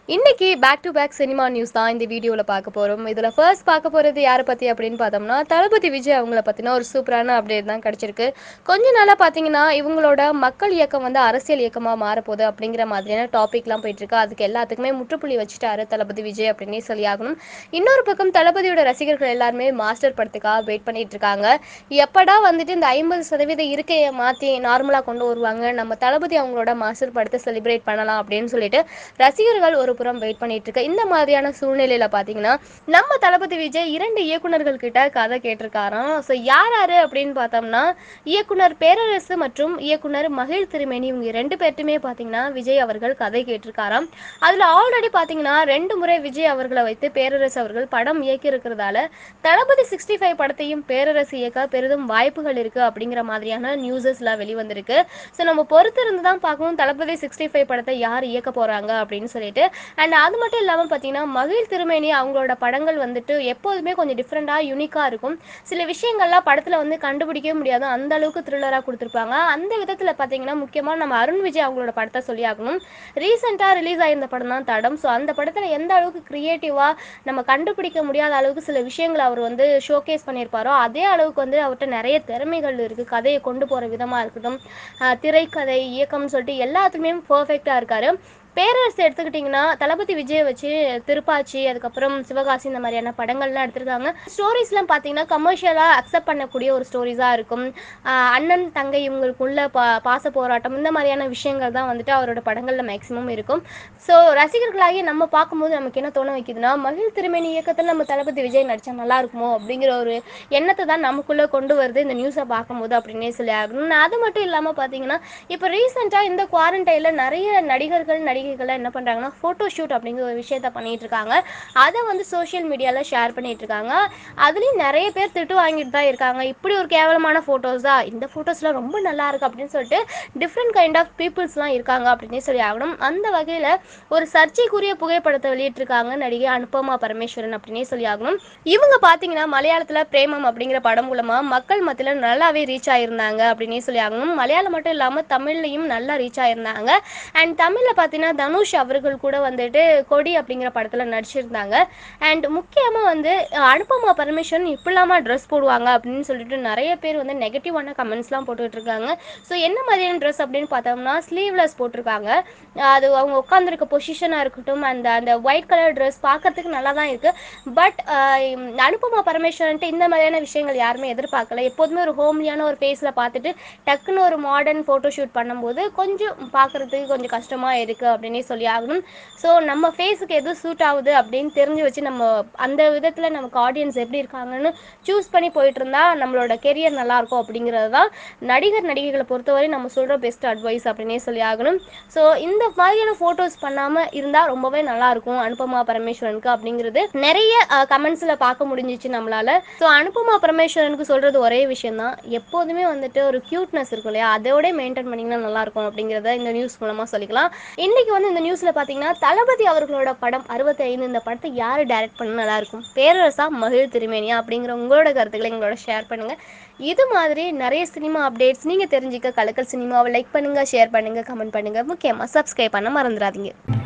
இன்னைக்கு back to back cinema news தான் இந்த வீடியோவில் பார்க்க போகிறோம் இதில் ஃபர்ஸ்ட் பார்க்க போகிறது யாரை பற்றி அப்படின்னு பார்த்தோம்னா தளபதி விஜய் அவங்கள பற்றின ஒரு சூப்பரான அப்டேட் தான் கிடச்சிருக்கு கொஞ்ச நாளாக பார்த்தீங்கன்னா இவங்களோட மக்கள் இயக்கம் வந்து அரசியல் இயக்கமாக மாறப்போகுது அப்படிங்கிற மாதிரியான டாபிக்லாம் போயிட்டுருக்கு அதுக்கு எல்லாத்துக்குமே முற்றுப்புள்ளி வச்சுட்டாரு தளபதி விஜய் அப்படின்னே சொல்லியாகணும் இன்னொரு பக்கம் தளபதியோட ரசிகர்கள் எல்லாருமே மாஸ்டர் படத்துக்காக வெயிட் பண்ணிட்டு இருக்காங்க எப்படா வந்துட்டு இந்த ஐம்பது சதவீத இருக்கையை மாற்றி நார்மலாக கொண்டு வருவாங்க நம்ம தளபதி அவங்களோட மாஸ்டர் படத்தை செலிப்ரேட் பண்ணலாம் அப்படின்னு சொல்லிட்டு ரசிகர்கள் ஒரு புறம் வெயிட் பண்ணிட்டு இருக்க இந்த மாதிரியான சூழ்நிலையில பாத்தீங்கன்னா நம்ம தளபதி விஜய் இரண்டு இயக்குனர்கள் கிட்ட கதை கேட்டிருக்காராம் ஸோ யார் யாரு அப்படின்னு பார்த்தோம்னா இயக்குனர் பேரரசு மற்றும் இயக்குனர் மகிழ் திருமேனி இவங்க ரெண்டு பேர்ட்டுமே பாத்தீங்கன்னா விஜய் அவர்கள் கதை கேட்டிருக்காராம் அதுல ஆல்ரெடி பாத்தீங்கன்னா ரெண்டு முறை விஜய் அவர்களை வைத்து பேரரசு அவர்கள் படம் இயக்கி இருக்கிறதால தளபதி சிக்ஸ்டி ஃபைவ் படத்தையும் பேரரசு இயக்க பெரிதும் வாய்ப்புகள் இருக்கு அப்படிங்கிற மாதிரியான நியூஸஸ்லாம் வெளிவந்திருக்கு ஸோ நம்ம பொறுத்து இருந்து தான் பார்க்கணும் தளபதி சிக்ஸ்டி ஃபைவ் படத்தை யார் இயக்க போறாங்க அப்படின்னு சொல்லிட்டு அண்ட் அது மட்டும் இல்லாமல் பார்த்தீங்கன்னா மகிழ் திருமேனி அவங்களோட படங்கள் வந்துட்டு எப்போதுமே கொஞ்சம் டிஃப்ரெண்ட்டாக யூனிக்காக இருக்கும் சில விஷயங்கள்லாம் படத்தில் வந்து கண்டுபிடிக்கவே முடியாது அந்த அளவுக்கு த்ரில்லராக கொடுத்துருப்பாங்க அந்த விதத்தில் பார்த்தீங்கன்னா முக்கியமாக நம்ம அருண் விஜய் அவங்களோட படத்தை சொல்லி ஆகணும் ரீசெண்டாக ரிலீஸ் ஆயிருந்த படம் தான் தடம் ஸோ அந்த படத்தில் எந்த அளவுக்கு க்ரியேட்டிவாக நம்ம கண்டுபிடிக்க முடியாத அளவுக்கு சில விஷயங்களை அவர் வந்து ஷோகேஸ் பண்ணியிருப்பாரோ அதே அளவுக்கு வந்து அவர்கிட்ட நிறைய திறமைகள் இருக்குது கதையை கொண்டு போகிற விதமாக இருக்கட்டும் ஆஹ் திரைக்கதை இயக்கம்னு சொல்லிட்டு எல்லாத்துலேயுமே பர்ஃபெக்டாக இருக்காரு பேரரசு எடுத்துக்கிட்டிங்கன்னா தளபதி விஜய் வச்சு திருப்பாச்சி அதுக்கப்புறம் சிவகாசி இந்த மாதிரியான படங்கள்லாம் எடுத்திருக்காங்க ஸ்டோரிஸ்லாம் பார்த்தீங்கன்னா கமர்ஷியலாக அக்செப்ட் பண்ணக்கூடிய ஒரு ஸ்டோரிஸாக இருக்கும் ஆஹ் அண்ணன் தங்கை இவங்களுக்குள்ள பா பாச போராட்டம் இந்த மாதிரியான விஷயங்கள் தான் வந்துட்டு அவரோட படங்களில் மேக்ஸிமம் இருக்கும் ஸோ ரசிகர்களாகி நம்ம பார்க்கும்போது நமக்கு என்ன தோண வைக்குதுன்னா மகிழ் திருமேனி இயக்கத்தில் நம்ம தளபதி விஜய் நடிச்சா நல்லா இருக்குமோ அப்படிங்கிற ஒரு எண்ணத்தை தான் நமக்குள்ளே கொண்டு வருது இந்த நியூஸை பார்க்கும்போது அப்படின்னே சொல்லி ஆகணும் அது மட்டும் இல்லாமல் பார்த்தீங்கன்னா இப்போ ரீசெண்டாக இந்த குவாரண்டைனில் நிறைய நடிகர்கள் நடிகைகள்லாம் என்ன பண்ணுறாங்கன்னா ஃபோட்டோ ஷூட் அப்படிங்கிற ஒரு விஷயத்த பண்ணிட்டு இருக்காங்க அதை வந்து சோஷியல் மீடியாவில் ஷேர் பண்ணிட்டு இருக்காங்க அதுலேயும் நிறைய பேர் திட்டு வாங்கிட்டு தான் இருக்காங்க இப்படி ஒரு கேவலமான ஃபோட்டோஸா இந்த ஃபோட்டோஸ்லாம் ரொம்ப நல்லா இருக்கு அப்படின்னு சொல்லிட்டு டிஃப்ரெண்ட் கைண்ட் ஆஃப் பீப்புள்ஸ்லாம் இருக்காங்க அப்படின்னே சொல்லி ஆகணும் அந்த வகையில் ஒரு சர்ச்சைக்குரிய புகைப்படத்தை வெளியிட்டிருக்காங்க நடிகை அனுபமா பரமேஸ்வரன் அப்படின்னே சொல்லி ஆகணும் இவங்க பார்த்தீங்கன்னா மலையாளத்தில் பிரேமம் அப்படிங்கிற படம் மூலமாக மக்கள் மத்தியில் நல்லாவே ரீச் ஆயிருந்தாங்க அப்படின்னே சொல்லி ஆகணும் மலையாளம் மட்டும் இல்லாமல் தமிழ்லையும் நல்லா ரீச் ஆயிருந்தாங்க அண்ட் தமிழில் பார்த்தீங்கன்னா தனுஷ் அவர்கள் கூட வந்துட்டு கொடி அப்படிங்கிற படத்தில் நடிச்சிருந்தாங்க அண்ட் முக்கியமாக வந்து அஹ், அனுபமா பரமேஸ்வரன் இப்படிலாமா ட்ரெஸ் போடுவாங்க அப்படின்னு சொல்லிட்டு நிறைய பேர் வந்து நெகட்டிவான கமெண்ட்ஸ்லாம் போட்டுட்டு இருக்காங்க ஸோ என்ன மாதிரியான ட்ரெஸ் அப்படின்னு பார்த்தோம்னா ஸ்லீவ்லெஸ் போட்டிருக்காங்க அஹ், அது அவங்க உட்காந்துருக்க பொசிஷனாக இருக்கட்டும் அந்த அந்த ஒயிட் கலர் ட்ரெஸ் பார்க்கறதுக்கு நல்லா தான் இருக்குது பட் அனுபமா பரமேஸ்வரன்ட்டு இந்த மாதிரியான விஷயங்கள் யாருமே எதிர்பார்க்கல எப்போதுமே ஒரு ஹோம்லியான ஒரு ஃபேஸில் பார்த்துட்டு டக்குன்னு ஒரு மாடர்ன் ஃபோட்டோ ஷூட் பண்ணும்போது கொஞ்சம் பார்க்குறதுக்கு கொஞ்சம் கஷ்டமாக இருக்குது அப்படின்னே சொல்லி ஆகணும் ஸோ நம்ம ஃபேஸுக்கு எது சூட் ஆகுது அப்படின்னு தெரிஞ்சு வச்சு நம்ம அந்த விதத்தில் நமக்கு ஆடியன்ஸ் எப்படி இருக்காங்கன்னு சூஸ் பண்ணி போயிட்டு இருந்தா நம்மளோட கெரியர் நல்லாயிருக்கும் அப்படிங்கிறது தான் நடிகர் நடிகைகளை பொறுத்தவரை நம்ம சொல்கிற பெஸ்ட் அட்வைஸ் அப்படின்னே சொல்லி ஆகணும் ஸோ இந்த மாதிரியான ஃபோட்டோஸ் பண்ணாமல் இருந்தால் ரொம்பவே நல்லாயிருக்கும் அனுபமா பரமேஸ்வரனுக்கு அப்படிங்கிறது நிறைய கமெண்ட்ஸில் பார்க்க முடிஞ்சிச்சு நம்மளால ஸோ அனுபமா பரமேஸ்வரனுக்கு சொல்கிறது ஒரே விஷயம் தான் எப்போதுமே வந்துட்டு ஒரு க்யூட்னஸ் இருக்கும் இல்லையா அதோட மெயின்டைன் பண்ணிங்கன்னா நல்லாயிருக்கும் அப்படிங்கிறத இந்த நியூஸ் மூலமாக சொல்லிக்கலாம் இன்னைக்கு வந்து இந்த நியூஸில் பார்த்தீங்கன்னா தளபதி அவர்களோட படம் அறுபத்தைந்து இந்த படத்தை யார் டைரக்ட் பண்ண நல்லா இருக்கும் பேரரசா மகிழ் திருமேனியா அப்படிங்கிற உங்களோட கருத்துக்களை எங்களோட ஷேர் பண்ணுங்க இது மாதிரி நிறைய சினிமா அப்டேட்ஸ் நீங்கள் தெரிஞ்சுக்க கலக்கல் சினிமாவை லைக் பண்ணுங்க ஷேர் பண்ணுங்க கமெண்ட் பண்ணுங்க முக்கியமாக சப்ஸ்கிரைப் பண்ண மறந்துடாதீங்க